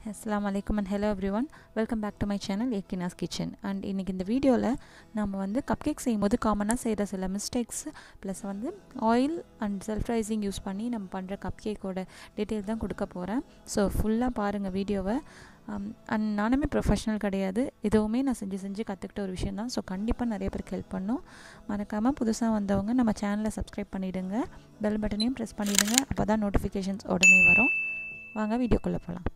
அஸ்லாம் வலைக்கம் and hello everyone welcome back to my channel ஏக்கினாஸ் கிச்சன் அண்ட் இன்றைக்கி இந்த வீடியோவில் நம்ம வந்து கப் கேக் செய்யும்போது காமனாக செய்கிற சில மிஸ்டேக்ஸ் ப்ளஸ் வந்து oil and self raising use பண்ணி நம்ம பண்ணுற கப் கேக்கோட டீட்டெயில் தான் கொடுக்க போகிறேன் ஸோ ஃபுல்லாக பாருங்கள் வீடியோவை அண்ட் நானுமே ப்ரொஃபஷனல் கிடையாது எதுவுமே நான் செஞ்சு செஞ்சு கற்றுக்கிட்ட ஒரு விஷயம் தான் ஸோ கண்டிப்பாக நிறைய பேருக்கு ஹெல்ப் பண்ணும் மறக்காமல் புதுசாக வந்தவங்க நம்ம சேனலை சப்ஸ்கிரைப் பண்ணிவிடுங்க பெல் பட்டனையும் ப்ரெஸ் பண்ணிவிடுங்க அப்போ தான் நோட்டிஃபிகேஷன்ஸ் உடனே வரும் வாங்க வீடியோக்குள்ளே போகலாம்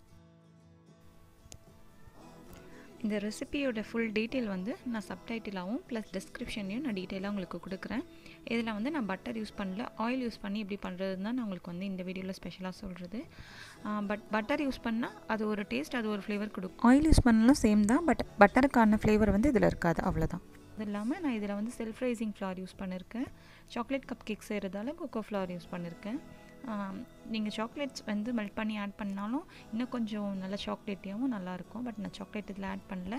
இந்த ரெசிபியோட ஃபுல் டீட்டெயில் வந்து நான் சப்டைட்டிலாகவும் ப்ளஸ் டிஸ்கிரிப்ஷன்லையும் நான் டீட்டெயிலாக உங்களுக்கு கொடுக்குறேன் இதில் வந்து நான் பட்டர் யூஸ் பண்ணல ஆயில் யூஸ் பண்ணி எப்படி பண்ணுறதுன்னு தான் நான் உங்களுக்கு வந்து இந்த வீடியோவில் ஸ்பெஷலாக சொல்கிறது பட் பட்டர் யூஸ் பண்ணால் அது ஒரு டேஸ்ட் அது ஒரு ஃப்ளேவர் கொடுக்கும் ஆயில் யூஸ் பண்ணாலும் சேம் தான் பட் பட்டருக்கான ஃப்ளேவர் வந்து இதில் இருக்காது அவ்வளோதான் அது இல்லாமல் நான் இதில் வந்து செல்ஃப் ரைசிங் ஃப்ளார் யூஸ் பண்ணியிருக்கேன் சாக்லேட் கப் கேக் செய்கிறதால கொக்கோ ஃப்ளார் யூஸ் பண்ணியிருக்கேன் நீங்கள் சாக்லேட்ஸ் வந்து மெல்ட் பண்ணி ஆட் பண்ணாலும் இன்னும் கொஞ்சம் நல்ல சாக்லேட்டியாகவும் நல்லாயிருக்கும் பட் நான் சாக்லேட் இதில் ஆட் பண்ணல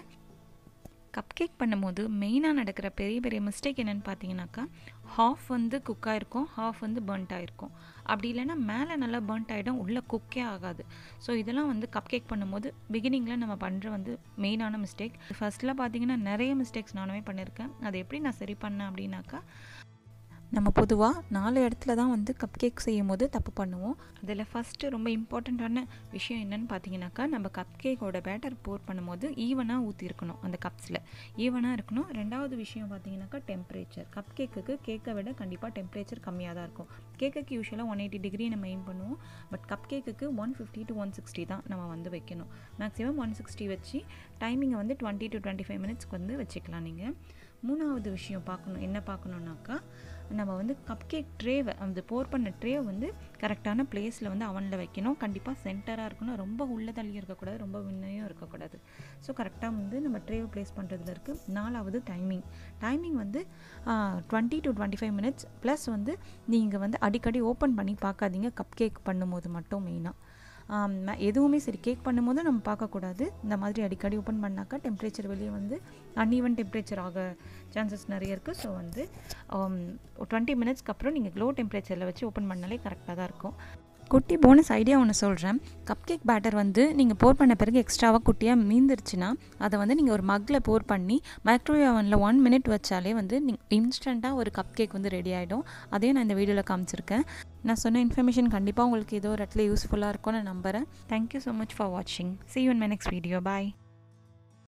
கப் கேக் பண்ணும்போது மெயினாக நடக்கிற பெரிய பெரிய மிஸ்டேக் என்னென்னு பார்த்தீங்கன்னாக்கா ஹாஃப் வந்து குக் ஆகிருக்கும் ஹாஃப் வந்து பர்ன்ட் ஆகிருக்கும் அப்படி இல்லைன்னா மேலே நல்லா பர்ன்ட் ஆகிடும் உள்ளே குக்கே ஆகாது ஸோ இதெல்லாம் வந்து கப் கேக் பண்ணும்போது பிகினிங்கில் நம்ம பண்ணுற வந்து மெயினான மிஸ்டேக் ஃபஸ்ட்டில் பார்த்தீங்கன்னா நிறைய மிஸ்டேக்ஸ் நானுமே பண்ணியிருக்கேன் அதை எப்படி நான் சரி பண்ணேன் அப்படின்னாக்கா நம்ம பொதுவாக நாலு இடத்துல தான் வந்து கப் கேக் செய்யும் போது தப்பு பண்ணுவோம் அதில் ஃபஸ்ட்டு ரொம்ப இம்பார்ட்டண்ட்டான விஷயம் என்னென்னு பார்த்தீங்கன்னாக்கா நம்ம கப் கேக்கோட பேட்டர் போர் பண்ணும்போது ஈவனாக ஊற்றிருக்கணும் அந்த கப்ஸில் ஈவனாக இருக்கணும் ரெண்டாவது விஷயம் பார்த்தீங்கன்னாக்கா டெம்பரேச்சர் கப் கேக்குக்கு கேக்கை விட கண்டிப்பாக டெம்பரேச்சர் கம்மியாக தான் இருக்கும் கேக்குக்கு யூஸ்வலாக ஒன் எயிட்டி டிகிரி நம்ம எய்ம் பண்ணுவோம் பட் கப் கேக்குக்கு one fifty to one sixty தான் நம்ம வந்து வைக்கணும் மேக்ஸிமம் ஒன் சிக்ஸ்டி வச்சு டைமிங்கை வந்து டுவெண்ட்டி டு டுவெண்ட்டி ஃபைவ் மினிட்ஸ்க்கு வந்து வச்சுக்கலாம் நீங்கள் மூணாவது விஷயம் பார்க்கணும் என்ன பார்க்கணுன்னாக்கா நம்ம வந்து கப் கேக் ட்ரேவை அந்த போர் பண்ண ட்ரேவை வந்து கரெக்டான பிளேஸில் வந்து அவனில் வைக்கணும் கண்டிப்பாக சென்டராக இருக்கணும் ரொம்ப உள்ள தள்ளியும் இருக்கக்கூடாது ரொம்ப விண்ணையும் இருக்கக்கூடாது ஸோ கரெக்டாக வந்து நம்ம ட்ரேவை ப்ளேஸ் பண்ணுறதுல இருக்குது நாலாவது டைமிங் டைமிங் வந்து twenty to twenty five minutes plus வந்து நீங்கள் வந்து அடிக்கடி ஓப்பன் பண்ணி பார்க்காதீங்க கப் கேக் பண்ணும்போது மட்டும் மெயினாக எதுவுமே சரி கேக் பண்ணும்போது நம்ம பார்க்கக்கூடாது இந்த மாதிரி அடிக்கடி ஓப்பன் பண்ணாக்கா டெம்பரேச்சர் வெளியே வந்து அன்ஈவன் டெம்பரேச்சர் ஆக சான்சஸ் நிறைய இருக்குது ஸோ வந்து டுவெண்ட்டி மினிட்ஸ்க்கு அப்புறம் நீங்கள் க்ளோ டெம்பரேச்சரில் வச்சு ஓப்பன் பண்ணாலே கரெக்டாக தான் இருக்கும் குட்டி போனஸ் ஐடியா ஒன்று சொல்கிறேன் கப் கேக் பேட்டர் வந்து நீங்கள் போர் பண்ண பிறகு எக்ஸ்ட்ராவாக குட்டியாக மீந்துருச்சுன்னா அதை வந்து நீங்கள் ஒரு மக்கில் போர் பண்ணி மைக்ரோவேவ் அவனில் ஒன் மினிட் வச்சாலே வந்து நீங்கள் இன்ஸ்டண்ட்டாக ஒரு கப் கேக் வந்து ரெடி ஆகிடும் அதையும் நான் இந்த வீடியோவில் காமிச்சிருக்கேன் நான் சொன்ன இன்ஃபர்மேஷன் கண்டிப்பாக உங்களுக்கு ஏதோ ஒரு இடத்துல யூஸ்ஃபுல்லாக இருக்கும்னு நம்புகிறேன் தேங்க்யூ ஸோ மச் ஃபார் வாட்சிங் see you in my next video bye